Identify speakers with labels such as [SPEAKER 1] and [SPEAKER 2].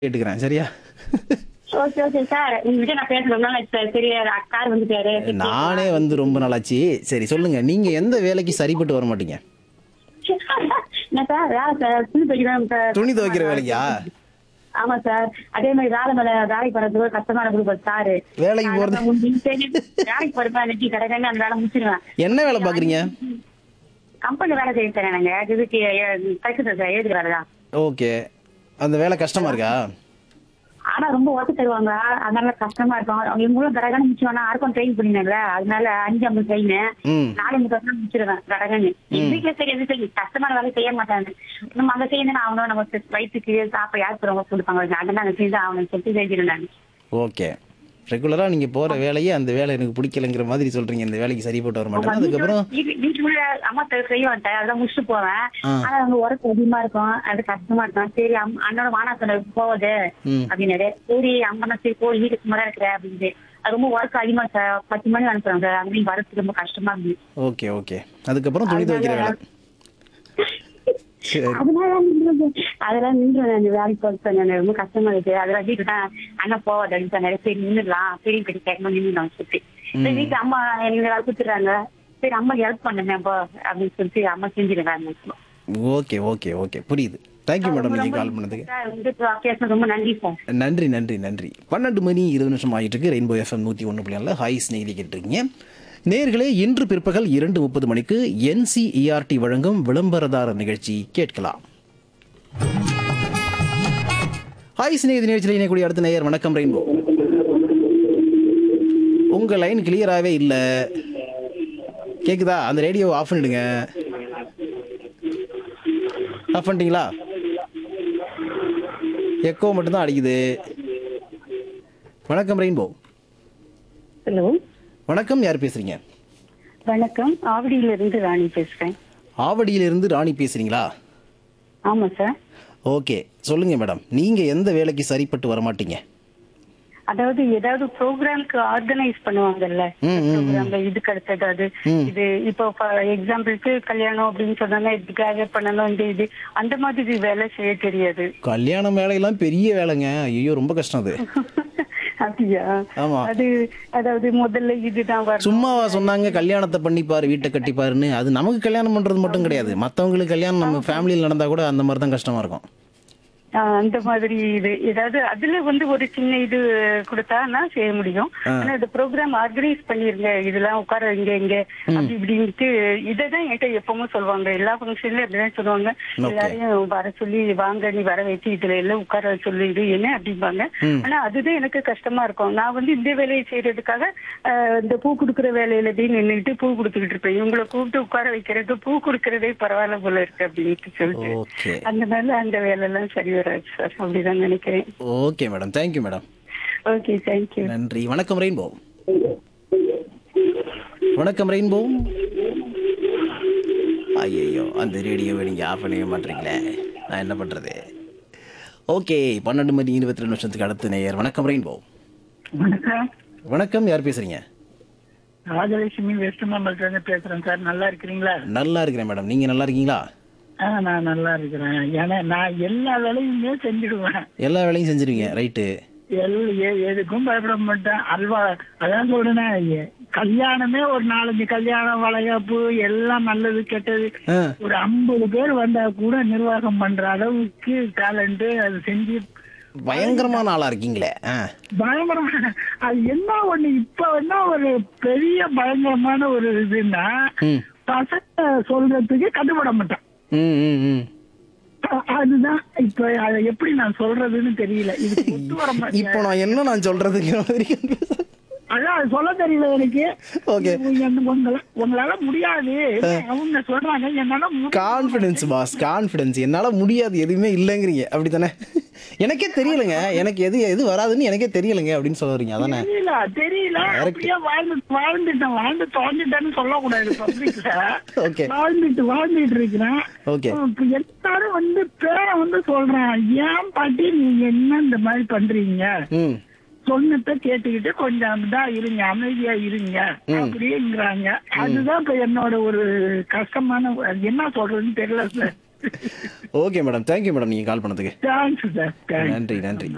[SPEAKER 1] கேட்டுக்கிறேன் சரியா
[SPEAKER 2] okay okay sir உங்ககிட்ட நான் பேசணும்னா சார் சரி கார் வந்துட்டாரு
[SPEAKER 1] நானே வந்து ரொம்ப நாளாச்சு சரி சொல்லுங்க நீங்க எந்த வேலைக்கு சரிப்பட்டு வர மாட்டீங்க
[SPEAKER 2] என்ன சார் வேலை சார் துணி துவைக்கிறேன் சார்
[SPEAKER 1] துணி துவைக்கிற வேலைக்கா
[SPEAKER 2] ஆமா சார் அதே மாதிரி வேலை மேல வேலைக்கு போறதுக்கு கஷ்டமான கொடுப்பாரு சாரு
[SPEAKER 1] வேலைக்கு போறது
[SPEAKER 2] நான் முடிஞ்சு சரி, வேலைக்கு போறப்ப அன்னைக்கு கடைக்கான அந்த வேலை முடிச்சிருவேன்
[SPEAKER 1] என்ன வேலை பாக்குறீங்க
[SPEAKER 2] கம்பெனி வேலை செய்ய சார் நாங்க இதுக்கு தைக்கிறது சார் எழுதுற வேலை தான்
[SPEAKER 1] ஓகே அந்த வேலை கஷ்டமா இருக்கா
[SPEAKER 2] ஆனா ரொம்ப ஒர்க் தருவாங்க அதனால கஷ்டமா இருக்கும் அவங்க இவங்களும் கடகான முடிச்சுவானா யாருக்கும் ட்ரெயின் பண்ணினாங்கல்ல அதனால அஞ்சு ஐம்பது ட்ரெயின்
[SPEAKER 1] ம்
[SPEAKER 2] நாலு அஞ்சு பசங்க முடிச்சிருவேன் கடகன்னு வீட்டுல சரி எது சரி கஷ்டமான வேலை செய்ய மாட்டாங்க நம்ம அங்க செய்யணும் அவனும் நம்ம வயிற்றுக்கு சாப்பிட யார் போறவங்க கொடுப்பாங்க அதனால நாங்க செஞ்சு அவனுக்கு சொல்லிட்டு செஞ்சிருந்தேன் நான்
[SPEAKER 1] ஓகே ரெகுலரா நீங்க போற வேலையே அந்த வேலை எனக்கு பிடிக்கலங்கிற மாதிரி சொல்றீங்க இந்த வேலைக்கு சரிப்பட்டு வர மாட்டேன் அதுக்கப்புறம்
[SPEAKER 2] வீட்டு- வீட்டுக்குள்ள அம்மா த- செய்ய மாட்டேன் அதான் முடிச்சுட்டு போவேன்
[SPEAKER 1] ஆ.
[SPEAKER 2] ஆனா அவங்க ஒர்க் அதிகமா இருக்கும் அது கஷ்டமா இருக்கும் சரி அம்- அண்ணனோட வானா சொன்ன போகுது
[SPEAKER 1] ம்
[SPEAKER 2] அப்படின்னாரு சரி அம்மா சரி போய் வீட்டுக்கு சும்மா இருக்கிற அப்படின்னு அது ரொம்ப ஒர்க் அதிகமா சார் பத்து மணி அனுப்புறாங்க சார் அங்கேயும் வரதுக்கு ரொம்ப கஷ்டமா இருந்துச்சு
[SPEAKER 1] ஓகே ஓகே அதுக்கப்புறம் துணி துவைக்கிற வேலை சரி
[SPEAKER 2] அதனால நின்றுது. அதெல்லாம் நின்று அந்த வேலைக்கு போக சொன்னேன் ரொம்ப கஷ்டமா இருக்கு அதெல்லாம் வீட்டு தான் அண்ணன் போவாது அப்படின்னு சொன்னாரு சரி நின்றுடலாம் பெரிய பெரிய கேட்கணும் நின்று சொல்லிட்டு சரி வீட்டு அம்மா எங்க வேலை கொடுத்துறாங்க சரி அம்மா ஹெல்ப் பண்ணுங்க அப்போ அப்படின்னு சொல்லிட்டு அம்மா செஞ்சிருக்காங்க
[SPEAKER 1] ஓகே ஓகே ஓகே புரியுது தேங்க்யூ மேடம் நீங்க கால் பண்ணதுக்கு
[SPEAKER 2] சார் வந்து பேசுறது ரொம்ப நன்றி சார்
[SPEAKER 1] நன்றி நன்றி நன்றி பன்னெண்டு மணி இருபது நிமிஷம் ஆகிட்டு இருக்கு ரெயின்போ எஃப்எம் நூற்றி ஒன்று புள்ளி ஹாய் ஸ்நேகிதி கேட்டுருக்கீங்க நேர்களே இன்று பிற்பகல் இரண்டு முப்பது மணிக்கு என்சிஇஆர்டி வழங்கும் விளம்பரதார நிகழ்ச்சி கேட்கலாம் ஹாய் ஸ்நேகிதி நிகழ்ச்சியில் இணையக்கூடிய அடுத்த நேயர் வணக்கம் ரெயின்போ உங்க லைன் கிளியராகவே இல்லை கேக்குதா அந்த ரேடியோ ஆஃப் பண்ணிடுங்க ஆஃப் பண்ணிட்டீங்களா எக்கோ மட்டும்தான் அடிக்குது வணக்கம் ரெயின்போ
[SPEAKER 2] ஹலோ
[SPEAKER 1] வணக்கம் யார் பேசுறீங்க
[SPEAKER 2] வணக்கம் ஆவடியில இருந்து ராணி பேசுறேன்
[SPEAKER 1] ஆவடியிலிருந்து ராணி பேசுறீங்களா
[SPEAKER 2] ஆமா சார்
[SPEAKER 1] ஓகே சொல்லுங்க மேடம் நீங்க எந்த வேலைக்கு சரிப்பட்டு வர மாட்டீங்க
[SPEAKER 2] அதாவது ஏதாவது ப்ரோக்ராம்க்கு ஆர்கனைஸ் பண்ணுவாங்கல்ல
[SPEAKER 1] ம், ம், ம்.
[SPEAKER 2] ப்ரோக்ராம்ல இதுக்கு அடுத்தது அது
[SPEAKER 1] ம்.
[SPEAKER 2] இது இப்போ எக்ஸாம்பிளுக்கு கல்யாணம் அப்படின்னு சொன்னா இதுக்காக பண்ணணும் இந்த இது அந்த மாதிரி வேலை செய்ய தெரியாது
[SPEAKER 1] கல்யாணம் வேலையெல்லாம் பெரிய வேலைங்க ஐயோ ரொம்ப கஷ்டம் அது
[SPEAKER 2] அப்படியா
[SPEAKER 1] ஆமா
[SPEAKER 2] அது அதாவது முதல்ல இதுதான் வரணும்
[SPEAKER 1] சும்மாவா சொன்னாங்க கல்யாணத்தை பண்ணிப்பாரு வீட்டை கட்டிப்பாருன்னு அது நமக்கு கல்யாணம் பண்றது மட்டும் கிடையாது மத்தவங்களுக்கு கல்யாணம் நம்ம ஃபேமிலியில் நடந்தா கூட அந்த மாதிரி தான் கஷ்டமா இருக்கும்
[SPEAKER 2] ஆஹ் அந்த மாதிரி இது ஏதாவது அதுல வந்து ஒரு சின்ன இது கொடுத்தான்னா செய்ய முடியும் ஆனா இந்த ப்ரோக்ராம் ஆர்கனைஸ் பண்ணிருங்க இதெல்லாம் உட்கார இங்க இங்க அப்படி இப்படின்ட்டு இதைதான் என்கிட்ட எப்பவும் சொல்லுவாங்க எல்லா ஃபங்க்ஷன்லயும் அப்படிதான் சொல்லுவாங்க எல்லாரையும் வர சொல்லி வாங்க நீ வர வச்சு இதுல எல்லாம் உட்கார சொல்லிடு என்ன அப்படிம்பாங்க ஆனா அதுதான் எனக்கு கஷ்டமா இருக்கும் நான் வந்து இந்த வேலையை செய்யறதுக்காக ஆஹ் இந்த பூ கொடுக்குற வேலையில போய் நின்னுட்டு பூ கொடுத்துக்கிட்டு இருப்பேன் இவங்களை கூப்பிட்டு உட்கார வைக்கிறது பூ கொடுக்கறதே பரவாயில்ல போல இருக்கு அப்படின்ட்டு சொல்லிட்டு
[SPEAKER 1] ஓகே
[SPEAKER 2] அதனால அந்த வேலை எல்லாம் சரி வராது சார் அப்படிதான் நினைக்கிறேன்
[SPEAKER 1] okay madam thank you madam
[SPEAKER 2] okay thank you
[SPEAKER 1] நன்றி வணக்கம் ரெயின்போ வணக்கம் ரெயின்போ ஐயோ அந்த ரேடியோவை நீங்கள் ஆஃப் பண்ணவே மாட்டீங்களே நான் என்ன பண்ணுறது ஓகே பன்னெண்டு மணி இருபத்தி ரெண்டு வருஷத்துக்கு அடுத்த நேயர் வணக்கம் ரெயின்போ
[SPEAKER 3] வணக்கம்
[SPEAKER 1] வணக்கம் யார் பேசுறீங்க
[SPEAKER 3] ராஜலட்சுமி வெஸ்ட் மாம்பலத்துல பேசுறேன் சார் நல்லா இருக்கிறீங்களா
[SPEAKER 1] நல்லா இருக்கிறேன் மேடம் நீங்கள் நல்லா இருக்கீங்களா
[SPEAKER 3] ஆ நான் நல்லா இருக்கிறேன் ஏன்னா நான் எல்லா வேலையுமே செஞ்சிடுவேன்
[SPEAKER 1] எல்லா வேலையும் செஞ்சிருவீங்க ரைட்டு
[SPEAKER 3] எல் எ- எதுக்கும் பயப்பட மாட்டேன் அல்வா அதான் சொல்றேன் எ- கல்யாணமே ஒரு நாலஞ்சு கல்யாணம் வளைகாப்பு எல்லாம் நல்லது கெட்டது
[SPEAKER 1] ஆ
[SPEAKER 3] ஒரு ஐம்பது பேர் வந்தா கூட நிர்வாகம் பண்ற அளவுக்கு டேலண்ட் அது செஞ்சு
[SPEAKER 1] பயங்கரமான ஆளாக இருக்கீங்களே ஆ
[SPEAKER 3] பயங்கரமான அது என்ன ஒண்ணு இப்ப என்ன ஒரு பெரிய பயங்கரமான ஒரு இதுன்னா
[SPEAKER 1] ம்
[SPEAKER 3] பசங்க சொல்றதுக்கு கட்டுப்பட மாட்டேன்
[SPEAKER 1] ம் ம் ம்
[SPEAKER 3] அ- அதுதான் இப்ப அதை எப்படி நான் சொல்றதுன்னு தெரியல இது ஒத்து வர
[SPEAKER 1] இப்போ
[SPEAKER 3] மாட்டேன்
[SPEAKER 1] நான் என்ன நான் சொல்கிறதுங்கிற மாதிரி
[SPEAKER 3] அதான் அது சொல்ல தெரியல எனக்கு
[SPEAKER 1] ஓகே
[SPEAKER 3] உங்க- உங்கள- உங்களால முடியாது அவங்க சொல்றாங்க என்னால முடியும்.
[SPEAKER 1] கான்ஃபிடன்ஸ் பாஸ் கான்ஃபிடன்ஸ் என்னால் முடியாது எதுவுமே இல்லைங்கிறீங்க அப்படி தானே எனக்கே தெரியலைங்க எனக்கு எது எது வராதுன்னு எனக்கே தெரியலைங்க அப்படின்னு சொல்ல வரீங்க அதானே
[SPEAKER 3] தெரியல தெரியல
[SPEAKER 1] Correct.
[SPEAKER 3] அப்படியே வாழ்ந்து வாழ்ந்துட்டேன் வாழ்ந்து தொலைஞ்சிட்டேன்னு சொல்லக்கூடாது பப்ளிக்ல
[SPEAKER 1] ஓகே
[SPEAKER 3] வாழ்ந்துட்டு வாழ்ந்துட்டு இருக்கிறேன்
[SPEAKER 1] ஓகே
[SPEAKER 3] இப்ப எல்லாரும் வந்து பேரை வந்து சொல்றேன் ஏன் பாட்டி நீங்க என்ன இந்த மாதிரி பண்றீங்க
[SPEAKER 1] ம்
[SPEAKER 3] சொன்னத கேட்டுக்கிட்டு கொஞ்சம் இதா இருங்க அமைதியா இருங்க அப்படிங்கிறாங்க அதுதான் இப்ப என்னோட ஒரு கஷ்டமான அது என்ன சொல்றதுன்னு தெரியல sir
[SPEAKER 1] okay madam thank you madam நீங்கள் கால் பண்ணதுக்கு
[SPEAKER 3] தேங்க்ஸ் சார் தேங்க்ஸ்
[SPEAKER 1] நன்றி நன்றி